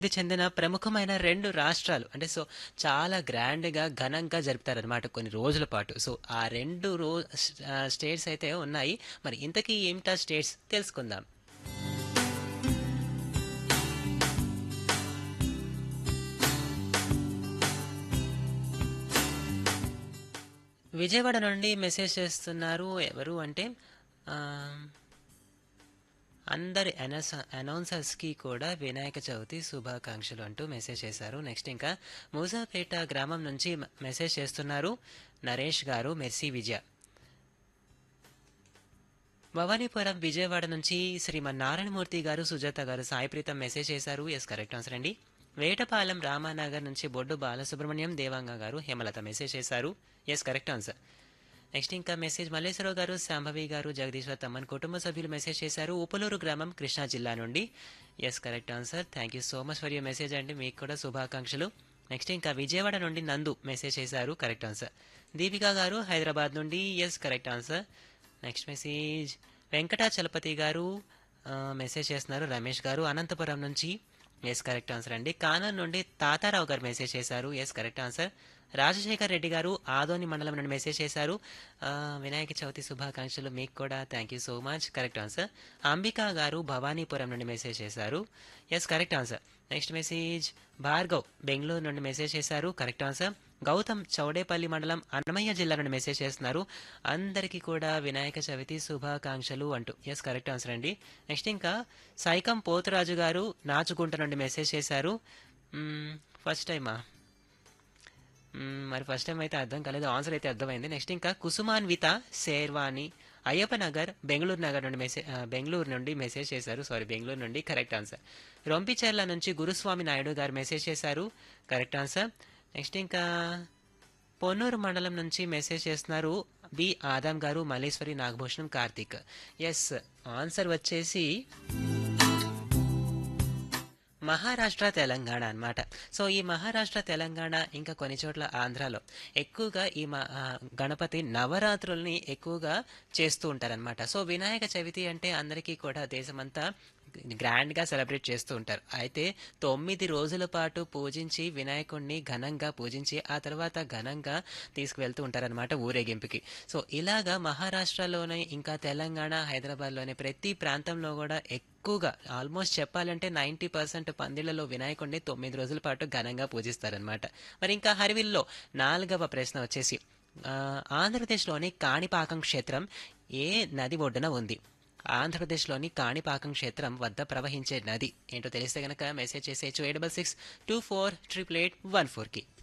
అభివృద్ధి చెందిన ప్రముఖమైన రెండు రాష్ట్రాలు అంటే సో చాలా గ్రాండ్గా ఘనంగా జరుపుతారనమాట కొన్ని రోజుల పాటు సో ఆ రెండు రో ఆ, స్టేట్స్ అయితే ఉన్నాయి మరి ఇంతకీ ఏమిటా స్టేట్స్ తెలుసుకుందాం విజయవాడ నుండి మెసేజ్ చేస్తున్నారు ఎవరు అంటే ఆ, అందరి అనౌన్స్ అనౌన్సర్స్కి కూడా వినాయక చవితి శుభాకాంక్షలు అంటూ మెసేజ్ చేశారు నెక్స్ట్ ఇంకా మూసాపేట గ్రామం నుంచి మ- మెసేజ్ చేస్తున్నారు నరేష్ గారు మెర్సీ విజయ భవానీపురం విజయవాడ నుంచి శ్రీమన్ నారాయణమూర్తి గారు సుజాత గారు సాయిప్రీతం మెసేజ్ చేశారు ఎస్ కరెక్ట్ ఆన్సర్ అండి వేటపాలెం రామానగర్ నుంచి బొడ్డు బాలసుబ్రహ్మణ్యం దేవాంగ గారు హేమలత మెసేజ్ చేశారు ఎస్ కరెక్ట్ ఆన్సర్ నెక్స్ట్ ఇంకా మెసేజ్ మల్లేశ్వరరావు గారు శాంభవి గారు జగదీశ్వర్ తమ్మన్ కుటుంబ సభ్యులు మెసేజ్ చేశారు ఉపలూరు గ్రామం కృష్ణా జిల్లా నుండి yes correct answer thank you so much for your message అండి మీకు కూడా శుభాకాంక్షలు నెక్స్ట్ ఇంకా విజయవాడ నుండి నందు మెసేజ్ చేశారు కరెక్ట్ ఆన్సర్ దీపిక గారు హైదరాబాద్ నుండి yes correct answer next message Venkatachalapathi garu ఆ, మెసేజ్ చేస్తున్నారు రమేష్ గారు అనంతపురం నుంచి ఎస్ కరెక్ట్ ఆన్సర్ అండి కానర్ నుండి తాతారావు గారు మెసేజ్ చేశారు yes correct answer Rajasekhar Reddy garu Adoni మండలం నుండి మెసేజ్ చేశారు ఆ, వినాయక చవితి శుభాకాంక్షలు మీకు కూడా thank you so much correct answer Ambika garu Bhavanipuram నుండి మెసేజ్ చేశారు yes correct answer next message Bhargav Bengaluru నుండి మెసేజ్ చేశారు కరెక్ట్ ఆన్సర్ గౌతమ్ చౌడేపల్లి మండలం అన్నమయ్య జిల్లా నుండి మెసేజ్ చేస్తున్నారు అందరికీ కూడా వినాయక చవితి శుభాకాంక్షలు అంటూ ఎస్ కరెక్ట్ ఆన్సర్ అండి నెక్స్ట్ ఇంకా సైకం పోతురాజు గారు నాచుకుంట నుండి మెసేజ్ చేశారు ఫస్ట్ టైమా మ్మ్, మరి ఫస్ట్ టైం అయితే అర్థం కాలేదు ఆన్సర్ అయితే అర్థమైంది నెక్స్ట్ ఇంకా కుసుమాన్విత శేర్వాణి అయ్యప్ప నగర్ బెంగళూరు నగర్ నుండి మెసేజ్ బెంగళూరు నుండి మెసేజ్ చేశారు సారీ బెంగళూరు నుండి కరెక్ట్ ఆన్సర్ రొంపిచెర్ల నుంచి గురుస్వామి నాయుడు గారు మెసేజ్ చేశారు కరెక్ట్ ఆన్సర్ నెక్స్ట్ ఇంకా పొన్నూరు మండలం నుంచి మెసేజ్ చేస్తున్నారు B Adam garu Malleswari Nagabhushanam Karthik yes answer వచ్చేసి మహారాష్ట్ర తెలంగాణ అన్నమాట సో ఈ మహారాష్ట్ర తెలంగాణ ఇంకా కొన్ని చోట్ల ఆంధ్రాలో ఎక్కువగా ఈ మ- ఆ, గణపతి నవరాత్రుల్ని ఎక్కువగా చేస్తూ ఉంటారనమాట సో వినాయక చవితి అంటే అందరికీ కూడా దేశమంతా గ్రాండ్గా సెలబ్రేట్ చేస్తూ ఉంటారు అయితే తొమ్మిది రోజుల పాటు పూజించి వినాయకుడిని ఘనంగా పూజించి ఆ తర్వాత ఘనంగా తీసుకువెళ్తూ ఉంటారనమాట ఊరేగింపుకి సో ఇలాగా మహారాష్ట్రలోనే ఇంకా తెలంగాణ హైదరాబాద్లోనే ప్రతి ప్రాంతంలో కూడా ఎక్కువగా ఆల్మోస్ట్ చెప్పాలంటే నైంటీ పర్సెంట్ పందిళ్లలో వినాయకుడిని తొమ్మిది రోజుల పాటు ఘనంగా పూజిస్తారనమాట మరి ఇంకా హరివిల్లో నాలుగవ ప్రశ్న వచ్చేసి ఆ, ఆంధ్రప్రదేశ్లోని కాణిపాకం క్షేత్రం ఏ నది ఒడ్డున ఉంది ఆంధ్రప్రదేశ్లోని కాణిపాకం క్షేత్రం వద్ద ప్రవహించే నది ఏంటో తెలిస్తే గనక మెసేజ్ చేసేయచ్చు eight double six two four triple eight one ఫోర్కి